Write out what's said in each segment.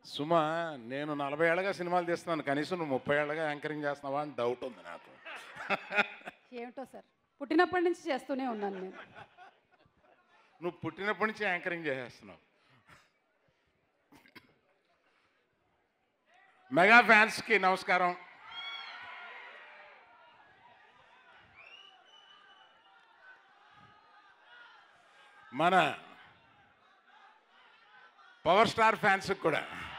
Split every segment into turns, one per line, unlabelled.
సుమ నేను నలభై ఏళ్ళగా సినిమాలు తీస్తున్నాను కనీసం నువ్వు ముప్పై ఏళ్ళగా యాంకరింగ్ చేస్తున్నావా అని డౌట్ ఉంది నాకు
ఏమిటో సార్ పుట్టినప్పటి నుంచి చేస్తూనే ఉన్నాను నేను
నువ్వు పుట్టినప్పటి నుంచి యాంకరింగ్ చేసేస్తున్నావు మెగా ఫ్యాన్స్కి నమస్కారం మన పవర్ స్టార్ ఫ్యాన్స్కి కూడా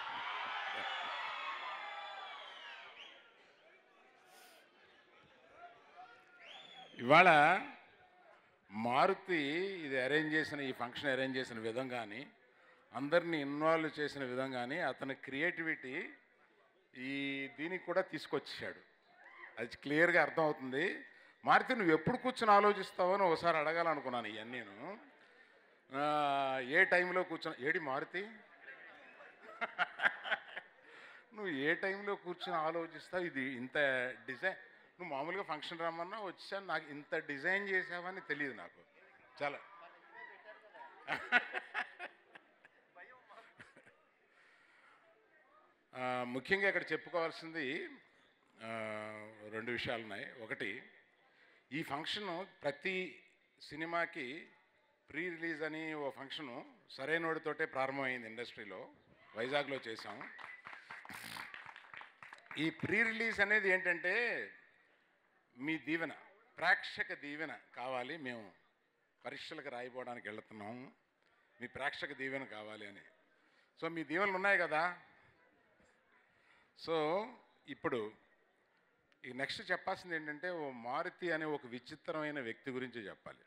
ఇవాళ మారుతి ఇది అరేంజ్ చేసిన ఈ ఫంక్షన్ అరేంజ్ చేసిన విధం కానీ అందరినీ ఇన్వాల్వ్ చేసిన విధం కానీ అతని క్రియేటివిటీ ఈ దీనికి కూడా తీసుకొచ్చాడు అది క్లియర్గా అర్థమవుతుంది మారుతి నువ్వు ఎప్పుడు కూర్చొని ఆలోచిస్తావో అని ఒకసారి అడగాలనుకున్నాను ఇవన్నీ నేను ఆ, ఏ టైంలో కూర్చొని ఏడి మారుతి నువ్వు ఏ టైంలో కూర్చొని ఆలోచిస్తావు ఇది ఇంత డిజైన్ నువ్వు మామూలుగా ఫంక్షన్ రమ్మన్నా వచ్చాను నాకు ఇంత డిజైన్ చేసావని తెలియదు నాకు చాలా ఆ, ముఖ్యంగా ఇక్కడ చెప్పుకోవాల్సింది ఆ, రెండు విషయాలు ఉన్నాయి ఒకటి ఈ ఫంక్షను ప్రతి సినిమాకి ప్రీ రిలీజ్ అని ఓ ఫంక్షను సరైనోడితోటే ప్రారంభమైంది ఇండస్ట్రీలో వైజాగ్లో చేసాం ఈ ప్రీ రిలీజ్ అనేది ఏంటంటే మీ దీవెన ప్రేక్షక దీవెన కావాలి మేము పరీక్షలకు రాయిపోవడానికి వెళుతున్నాము మీ ప్రేక్షక దీవెన కావాలి అని సో మీ దీవెనలు ఉన్నాయి కదా సో ఇప్పుడు ఈ నెక్స్ట్ చెప్పాల్సింది ఏంటంటే ఓ మారుతి అనే ఒక విచిత్రమైన వ్యక్తి గురించి చెప్పాలి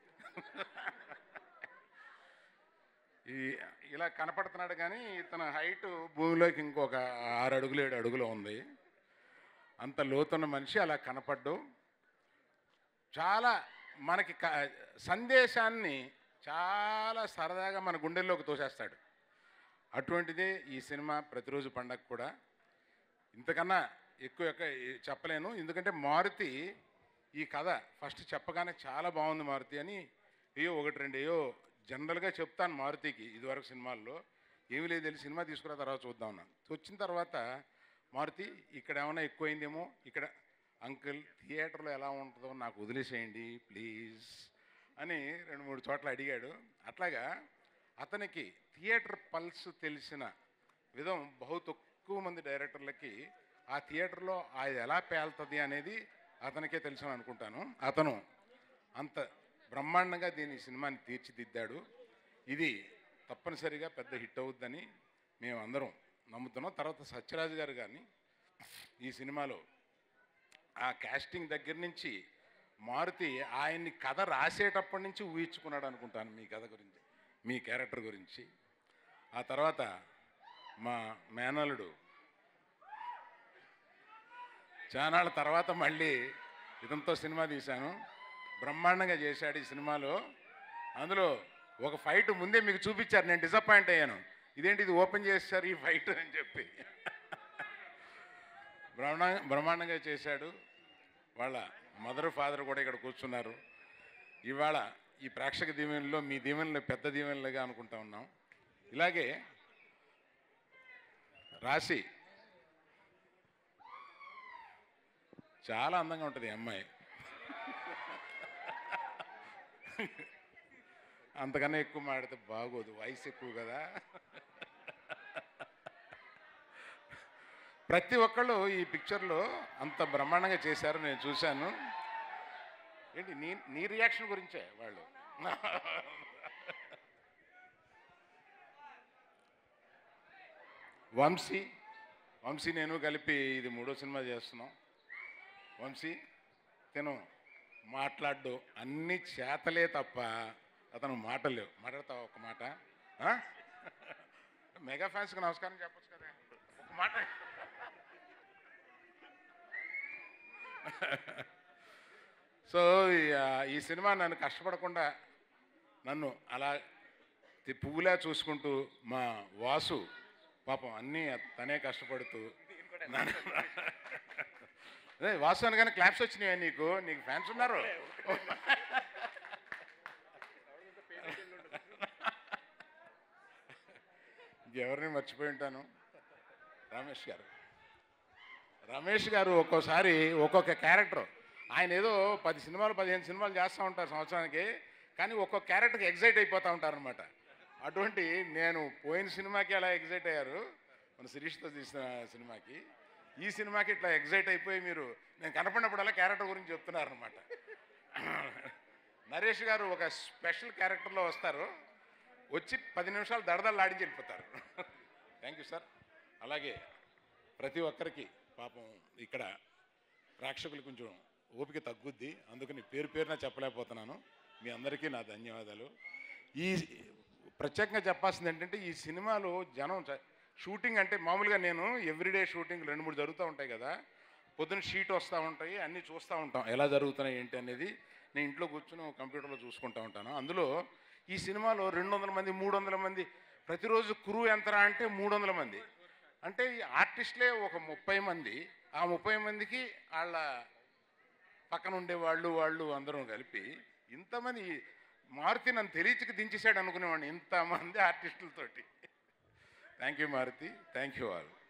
ఈ ఇలా కనపడుతున్నాడు కానీ ఇతన హైట్ భూమిలోకి ఇంకొక ఆరు అడుగులు ఏడు అడుగులు ఉంది అంత లోతున్న మనిషి అలా కనపడ్డు చాలా మనకి క- సందేశాన్ని చాలా సరదాగా మన గుండెల్లోకి తోసేస్తాడు అటువంటిదే ఈ సినిమా ప్రతిరోజు పండగ కూడా ఇంతకన్నా ఎక్కువ ఎక్క- చెప్పలేను ఎందుకంటే మారుతి ఈ కథ ఫస్ట్ చెప్పగానే చాలా బాగుంది మారుతి అని ఏయో ఒకటి రెండు ఏయో జనరల్గా చెప్తాను మారుతికి ఇదివరకు సినిమాల్లో ఏమీ లేదు తెలిసి సినిమా తీసుకున్న తర్వాత చూద్దాం అన్నాను వచ్చిన తర్వాత మారుతి ఇక్కడ ఏమైనా ఎక్కువైందేమో ఇక్కడ అంకుల్ థియేటర్లో ఎలా ఉంటుందో నాకు వదిలేసేయండి ప్లీజ్ అని రెండు మూడు చోట్ల అడిగాడు అట్లాగా అతనికి థియేటర్ పల్స్ తెలిసిన విధం బహు తక్కువ మంది డైరెక్టర్లకి ఆ థియేటర్లో అది ఎలా పేలుతుంది అనేది అతనికే తెలుసు అని అనుకుంటాను అతను అంత బ్రహ్మాండంగా దీని సినిమాని తీర్చిదిద్దాడు ఇది తప్పనిసరిగా పెద్ద హిట్ అవుద్దని మేము అందరం నమ్ముతున్నాం తర్వాత సత్యరాజు గారు కానీ ఈ సినిమాలో ఆ కాస్టింగ్ దగ్గర నుంచి మారుతి ఆయన్ని కథ రాసేటప్పటి నుంచి ఊహించుకున్నాడు అనుకుంటాను మీ కథ గురించి మీ క్యారెక్టర్ గురించి ఆ తర్వాత మా మేనలుడు చానాళ్ళ తర్వాత మళ్ళీ ఇదంతో సినిమా తీశాను బ్రహ్మాండంగా చేశాడు ఈ సినిమాలో అందులో ఒక ఫైట్ ముందే మీకు చూపించారు నేను డిసప్పాయింట్ అయ్యాను ఇదేంటి ఇది ఓపెన్ చేశారు ఈ ఫైట్ అని చెప్పి బ్రహ్మాండ బ్రహ్మాండంగా చేశాడు వాళ్ళ మదర్ ఫాదర్ కూడా ఇక్కడ కూర్చున్నారు ఇవాళ ఈ ప్రేక్షక దీవెనలో మీ దీవెనలు పెద్ద దీవెనలుగా అనుకుంటా ఉన్నాం ఇలాగే రాశి చాలా అందంగా ఉంటుంది ఈ అమ్మాయి అంతకన్నా ఎక్కువ మాడితే బాగోదు వయసు ఎక్కువ కదా ప్రతి ఒక్కళ్ళు ఈ పిక్చర్లో అంత బ్రహ్మాండంగా చేశారు నేను చూశాను ఏంటి నీ నీ రియాక్షన్ గురించే వాళ్ళు వంశీ వంశీ నేను కలిపి ఇది మూడో సినిమా చేస్తున్నాం వంశీ తిను మాట్లాడు అన్ని చేతలే తప్ప అతను మాటలేవు మాట్లాడతావు ఒక మాట ఆ? మెగా ఫ్యాన్స్కి నమస్కారం చెప్పొచ్చు కదా ఒక మాట సో ఈ- ఆ, ఈ సినిమా నన్ను కష్టపడకుండా నన్ను అలా తి- పువ్వులా చూసుకుంటూ మా వాసు పాపం అన్నీ తనే కష్టపడుతూ నన్ను- అదే వాసు అనగానే క్లాప్స్ వచ్చినాయి నీకు నీకు ఫ్యాన్స్ ఉన్నారు ఎవరిని మర్చిపోయి ఉంటాను రమేష్ గారు రమేష్ గారు ఒక్కోసారి ఒక్కొక్క క్యారెక్టర్ ఆయన ఏదో పది సినిమాలు పదిహేను సినిమాలు చేస్తూ ఉంటారు సంవత్సరానికి కానీ ఒక్కొక్క క్యారెక్టర్కి ఎగ్జైట్ అయిపోతూ ఉంటారనమాట అటువంటి నేను పోయిన సినిమాకి అలా ఎగ్జైట్ అయ్యారు మన శిరీష్తో తీసిన సినిమాకి ఈ సినిమాకి ఇట్లా ఎగ్జైట్ అయిపోయి మీరు నేను కనపడినప్పుడల్లా క్యారెక్టర్ గురించి చెప్తున్నారనమాట నరేష్ గారు ఒక స్పెషల్ క్యారెక్టర్లో వస్తారు వచ్చి పది నిమిషాలు దడదలు ఆడించి వెళ్ళిపోతారు థ్యాంక్ యూ సార్ అలాగే ప్రతి ఒక్కరికి పాపం ఇక్కడ ప్రేక్షకులు కొంచెం ఓపిక తగ్గుద్ది అందుకని పేరు పేరున చెప్పలేకపోతున్నాను మీ అందరికీ నా ధన్యవాదాలు ఈ ప్రత్యేకంగా చెప్పాల్సింది ఏంటంటే ఈ సినిమాలో జనం చ- షూటింగ్ అంటే మామూలుగా నేను ఎవ్రీడే షూటింగ్ రెండు మూడు జరుగుతూ ఉంటాయి కదా పొద్దున్న షీట్ వస్తూ ఉంటాయి అన్నీ చూస్తూ ఉంటాం ఎలా జరుగుతున్నాయి ఏంటి అనేది నేను ఇంట్లో కూర్చుని కంప్యూటర్లో చూసుకుంటూ ఉంటాను అందులో ఈ సినిమాలో రెండు వందల మంది మూడు వందల మంది ప్రతిరోజు కురు ఎంతరా అంటే మూడు వందల మంది అంటే ఈ ఆర్టిస్టులే ఒక ముప్పై మంది ఆ ముప్పై మందికి వాళ్ళ పక్కన ఉండే వాళ్ళు వాళ్ళు అందరం కలిపి ఇంతమంది మారుతి నన్ను తెలియచికి దించేసాడు అనుకునేవాడిని ఇంతమంది ఆర్టిస్టులతోటి thank you Maruthi thank you all